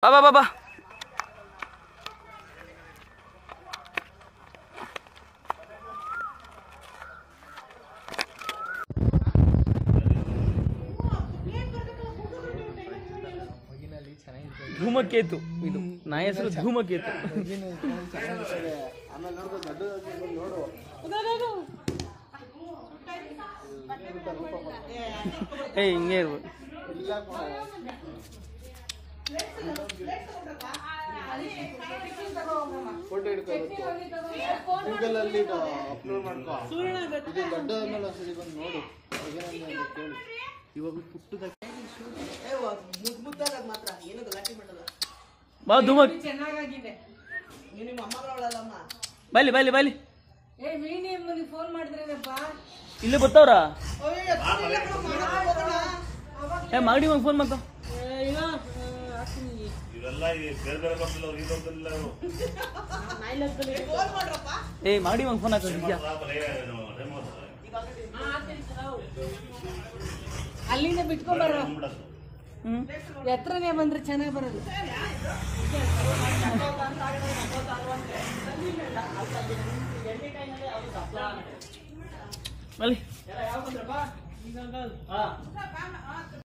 ಬಾ ಬಾ ಬಾ ಬಾ ಧೂಮಕೇತು ಇದು ನಾ ಹೆಸರು ಧೂಮಕೇತು ಆಮೇಲೆ ನೋಡ್ಕೊ ದೊಡ್ಡ ನೋಡು ಏ ಹಿಂಗೆ ಇರ್ಬೋದು ಇಲ್ಲ ಫೋಟೋ ಹಿಡ್ಕೋಬೇಕು ಗೂಗಲ್ ಅಲ್ಲಿ ಅಪ್ಲೋಡ್ ಮಾಡ್ಕೋ ಇದು ದೊಡ್ಡ ಆದ್ಮೇಲೆ ಒಂದ್ಸಲಿ ಬಂದು ನೋಡು ಏನಂದ್ರೆ ಅಂತ ಕೇಳು ಇವಾಗ ಪುಟ್ಟದ ಮುದ್ ಮುದ್ದಾಗದ್ ಮಾತ್ರ ಏನು ಗಲಾಟೆ ಮಾಡಲ್ಲ ಬಾ ಧೂಮಕ್ ಚೆನ್ನಾಗಾಗಿದೆ ನೀವು ನಿಮ್ಮ ಅಮ್ಮಗಳವಳಲ್ಲಮ್ಮ ಬೈಲಿ ಬೈಲಿ ಬೈಲಿ ಏ ವೀಣಿ ಅಮ್ಮನಿಗೆ ಫೋನ್ ಮಾಡಿದ್ರೇನಪ್ಪ ಇಲ್ಲೇ ಬರ್ತಾವ್ರ ಏ ಮಾಗಡಿ ಮಂಗ್ ಫೋನ್ ಮಾಡ್ತಾವ ಇಲ್ಲ ಹಾಕ್ತೀನಿ ಇವೆಲ್ಲ ಈ ಬೇರೆ ಬೇರೆ ಬರ್ತಿಲ್ಲ ಅವ್ರು ಈ ಬರ್ತಿಲ್ಲ ಅವರು ನಾಯಿಲಕ್ಕಲ್ಲಿ ಫೋನ್ ಮಾಡ್ರಪ್ಪ ಏ ಮಾಗಡಿ ಮಂಗ್ ಫೋನ್ ಹಾಕ ನಿಜ ಅಲ್ಲಿಂದ ಬಿಟ್ಕೊಂಬಾರ ಹ್ಮ್ ಎತ್ತರನೇ ಬಂದ್ರೆ ಚೆನ್ನಾಗಿ ಬರೋದು ಬೈಲಿ